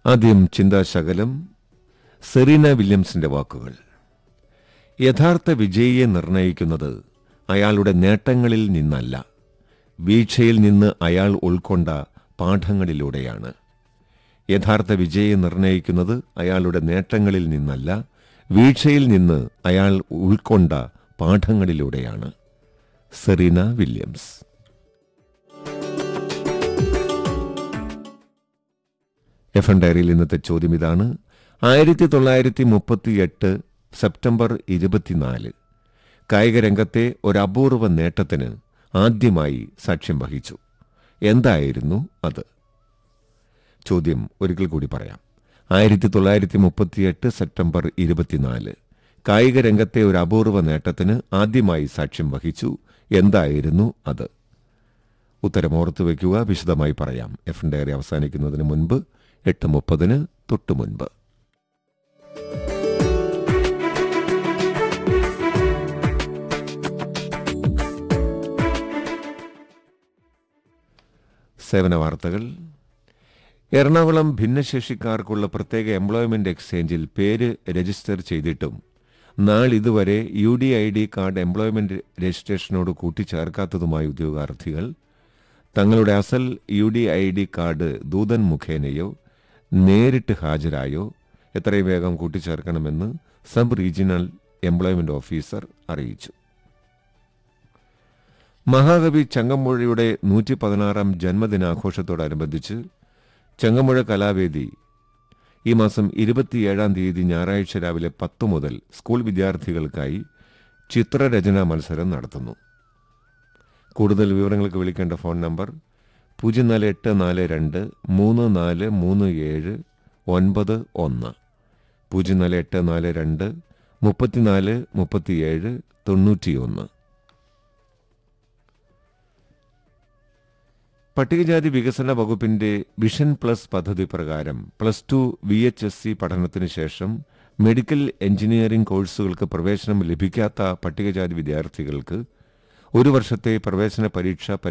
ആദ്യം ചിന്താശകലം സെറീന വില്യംസിന്റെ വാക്കുകൾ യഥാർത്ഥ വിജയിയെ നിർണയിക്കുന്നത് അയാളുടെ നേട്ടങ്ങളിൽ നിന്നല്ല വീഴ്ചയിൽ നിന്ന് അയാൾ ഉൾക്കൊണ്ട പാഠങ്ങളിലൂടെയാണ് യഥാർത്ഥ വിജയിയെ നിർണയിക്കുന്നത് അയാളുടെ നേട്ടങ്ങളിൽ നിന്നല്ല വീഴ്ചയിൽ നിന്ന് അയാൾ ഉൾക്കൊണ്ട പാഠങ്ങളിലൂടെയാണ് സെറീന വില്യംസ് എഫ് എൻ ഡയറിയിൽ ഇന്നത്തെ ചോദ്യം ഇതാണ് ആയിരത്തി തൊള്ളായിരത്തി മുപ്പത്തിയെട്ട് സെപ്റ്റംബർ ഇരുപത്തിനാല് കായിക രംഗത്തെ ഒരു അപൂർവ നേട്ടത്തിന് ആദ്യമായി സാക്ഷ്യം വഹിച്ചു എന്തായിരുന്നു അത് ചോദ്യം ഒരിക്കൽ കൂടി പറയാം ആയിരത്തി തൊള്ളായിരത്തി മുപ്പത്തിയെട്ട് സെപ്റ്റംബർ ഇരുപത്തിനാല് കായിക രംഗത്തെ ഒരു അപൂർവ നേട്ടത്തിന് ആദ്യമായി സാക്ഷ്യം വഹിച്ചു എന്തായിരുന്നു അത് ഉത്തരം ഓർത്തു വയ്ക്കുക വിശദമായി പറയാം എഫ് എൻ ഡയറി അവസാനിക്കുന്നതിന് മുൻപ് എട്ട് മുപ്പതിന് തൊട്ടു മുൻപ് സേവന വാർത്തകൾ എറണാകുളം ഭിന്നശേഷിക്കാർക്കുള്ള പ്രത്യേക എംപ്ലോയ്മെന്റ് എക്സ്ചേഞ്ചിൽ പേര് രജിസ്റ്റർ ചെയ്തിട്ടും നാളിതുവരെ U D I D card employment രജിസ്ട്രേഷനോട് കൂട്ടിച്ചേർക്കാത്തതുമായ ഉദ്യോഗാർത്ഥികൾ തങ്ങളുടെ അസൽ U D I D card ദൂതൻ മുഖേനയോ നേരിട്ട് ഹാജരായോ എത്രയും വേഗം കൂട്ടിച്ചേർക്കണമെന്ന് സബ് റീജിയണൽ എംപ്ലോയ്മെന്റ് ഓഫീസർ അറിയിച്ചു മഹാകവി ചങ്ങമ്പുഴയുടെ നൂറ്റി പതിനാറാം ജന്മദിനാഘോഷത്തോടനുബന്ധിച്ച് ചങ്ങമ്പുഴ കലാവേദി ഈ മാസം ഇരുപത്തിയേഴാം തീയതി ഞായറാഴ്ച രാവിലെ പത്തു മുതൽ സ്കൂൾ വിദ്യാർത്ഥികൾക്കായി ചിത്രരചനാ മത്സരം നടത്തുന്നു കൂടുതൽ വിവരങ്ങൾക്ക് വിളിക്കേണ്ട ഫോൺ നമ്പർ പൂജ്യം നാല് എട്ട് നാല് രണ്ട് മൂന്ന് നാല് മൂന്ന് ഏഴ് ഒൻപത് ഒന്ന് പൂജ്യം നാല് എട്ട് നാല് രണ്ട് മുപ്പത്തിനാല് മുപ്പത്തിയേഴ് തൊണ്ണൂറ്റിയൊന്ന് പട്ടികജാതി വികസന വകുപ്പിന്റെ വിഷൻ പ്ലസ് പദ്ധതി പ്രകാരം plus two V H S C പഠനത്തിന് ശേഷം മെഡിക്കൽ എഞ്ചിനീയറിംഗ് കോഴ്സുകൾക്ക് പ്രവേശനം ലഭിക്കാത്ത പട്ടികജാതി വിദ്യാർത്ഥികൾക്ക് ഒരു വർഷത്തെ പ്രവേശന പരീക്ഷ